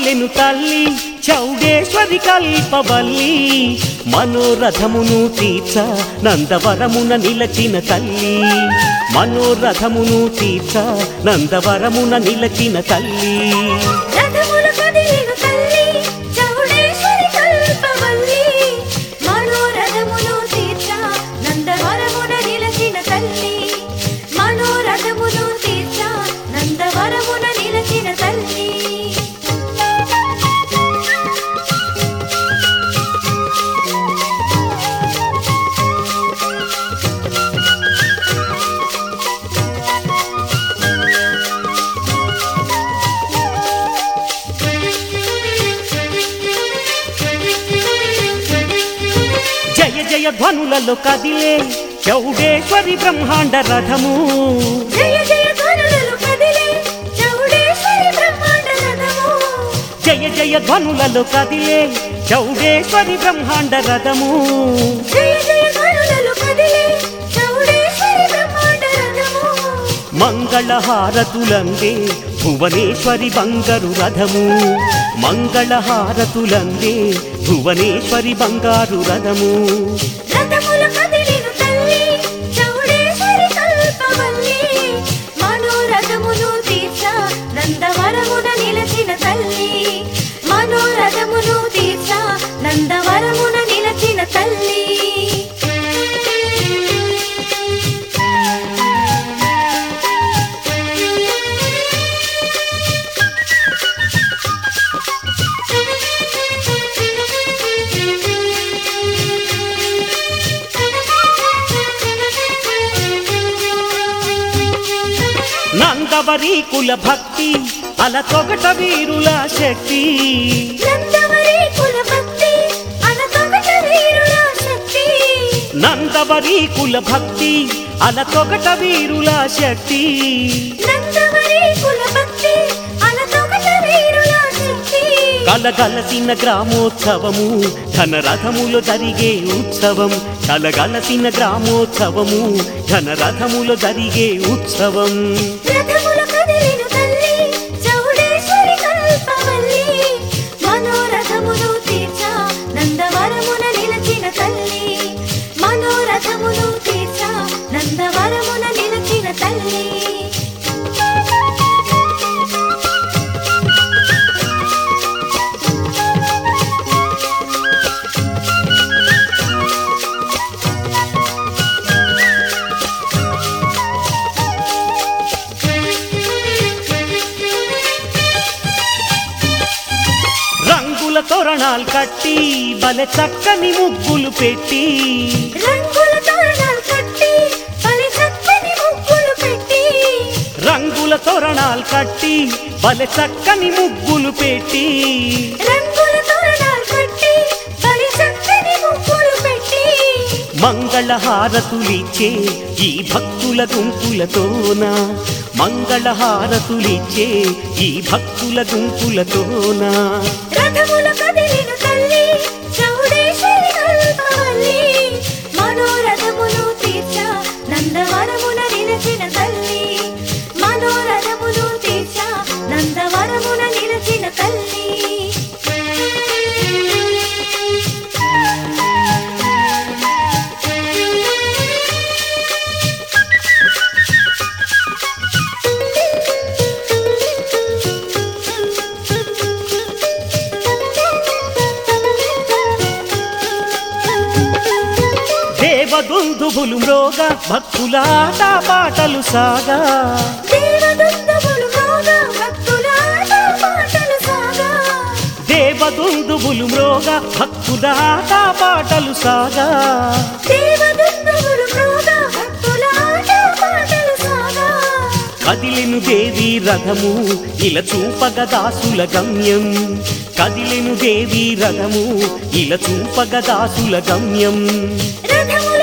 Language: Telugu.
కదిలెను తల్లి చౌడేశ్వరి కల్పవల్లి మనోరథమును తీర్చ నందవరమున నిలచిన తల్లి మనోరథమును తీర్చ నందవరమున నిలచిన తల్లి రథములు కదిలిను తల్లి చౌడేశ్వరి కల్పవల్లి మనోరథమును తీర్చ నందవరమున నిలచిన తల్లి మనోరథమును తీర్చ నందవరమున నిలచిన తల్లి జయ జయ ధ్వనులలో కదిలే చౌడేశ్వరి బ్రహ్మాండ రథము జయ జయ ధ్వనులలో కదిలే చౌడేశ్వరి బ్రహ్మాండ రథము జయ జయ ధ్వనులలో కదిలే చౌడేశ్వరి బ్రహ్మాండ రథము జయ జయ ధ్వనులలో కదిలే చౌడేశ్వరి బ్రహ్మాండ రథము మంగళహారతులందే భువనేశ్వరి బంగారు రథము మంగళహారతులందే భువనేశ్వరి బంగారు రథము రథములు కదిలిను తల్లి చౌడేశ్వరి కల్పవల్లి మనోరథమును తీర్చ నందవరమున నిలచిన తల్లి మనోరథమును తీర్చ నందవరమున నిలచిన తల్లి నందవరి కుల భక్తి అల తొగట వీరుల శక్తి నందవరి కుల భక్తి అనతొకట వీరుల శక్తి నందవరి కుల భక్తి అల తొగట వీరుల శక్తి నందవరి కుల భక్తి అనతొకట వీరుల శక్తి కలగలసిన గ్రామోత్సవము ఘనరథములో జరిగే ఉత్సవం కలగలసిన గ్రామోత్సవము ఘనరథములో జరిగే ఉత్సవం రథములు కదిలిను తల్లి చౌడేశ్వరి కల్పవల్లి మనోరథమును తీర్చ నందవరమున నిలచిన తల్లి మనోరథమును తీర్చ నందవరమున నిలచిన తల్లి రంగుల తోరణాలు కట్టి బలె చక్కని ముగ్గులు పెట్టి రంగుల తోరణాలు కట్టి పలి చక్కని ముగ్గులు పెట్టి రంగుల తోరణాలు కట్టి బలె చక్కని ముగ్గులు పెట్టి రంగుల తోరణాలు కట్టి పలి చక్కని ముగ్గులు పెట్టి మంగళహారతులిచ్చే ఈ భక్తుల గుంపులతోన మంగళహారతులిచ్చే ఈ భక్తుల గుంపులతోన రథముల కదిలిను తల్లి చౌడేశ్వరి కల్పవల్లి మనోరథమును తీర్చ నందవరమున నిలచిన తల్లి మనోరథమును తీర్చ నందవరమున నిలచిన తల్లి దేవదుందుబులు మ్రోగ భక్తుల ఆట పాటలు సాగా దేవదుందుములు మోగా భక్తుల ఆట పాటలు సాగా దేవదుందుబులు మ్రోగ భక్తుల ఆట పాటలు సాగా దేవదుందుములు మోగా భక్తుల ఆట పాటలు సాగా కదిలెను దేవి రథము ఇల చూపగ దాసుల గమ్యం కదిలెను దేవి రథము ఇల చూపగ దాసుల గమ్యం రథముల